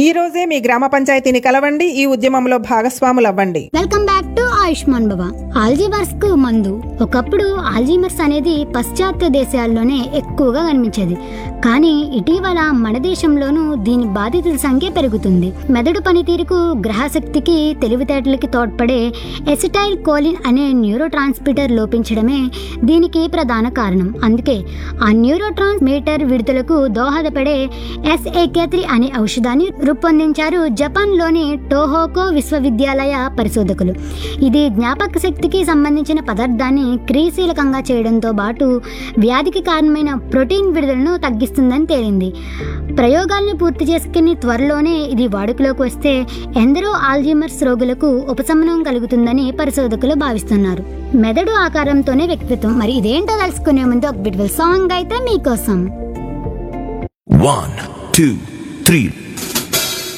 ఈ రోజే మీ గ్రామ పంచాయతీని కలవండి ఈ ఉద్యమంలో భాగస్వాములవ్వండి welcome back to Ayushman Baba Alzheimer's కు మందు ఒకప్పుడు ఆల్జీమర్స్ అనేది పాశ్చాత్య దేశాల్లోనే ఎక్కువగా కనిపించేది కానీ ఇటీవల మన దేశంలోనూ దీని బాధితుల సంఖ్య పెరుగుతుంది మెదడు పనితీరుకు గ్రహశక్తికి తెలివితేటలకి తోడ్పడే ఎసిటైల్ కోలిన్ అనే న్యూరో ట్రాన్స్మిటర్ లోపించడమే దీనికి ప్రధాన కారణం అందుకే ఆ న్యూరో ట్రాన్స్మిటర్ విడుదలకు దోహదపడే ఎస్ఏకే త్రీ అనే ఔషధాన్ని రూపొందించారు జపాన్లోని టోహోకో విశ్వవిద్యాలయ పరిశోధకులు ఇది జ్ఞాపక శక్తికి సంబంధించిన పదార్థాన్ని క్రియాశీలకంగా చేయడంతో పాటు వ్యాధికి కారణమైన ప్రోటీన్ విడుదలను తగ్గిస్తుందని తేలింది ప్రయోగాలను పూర్తి చేసుకుని త్వరలోనే ఇది వాడుకలోకి వస్తే ఎందరో ఆల్జీమర్స్ రోగులకు ఉపశమనం కలుగుతుందని పరిశోధకులు భావిస్తున్నారు మెదడు ఆకారంతోనే వ్యక్తిత్వం మరి ఇదేంటో తెలుసుకునే ముందు ఒక బ్యూటిఫుల్ సాంగ్ అయితే మీకోసం One, two, three.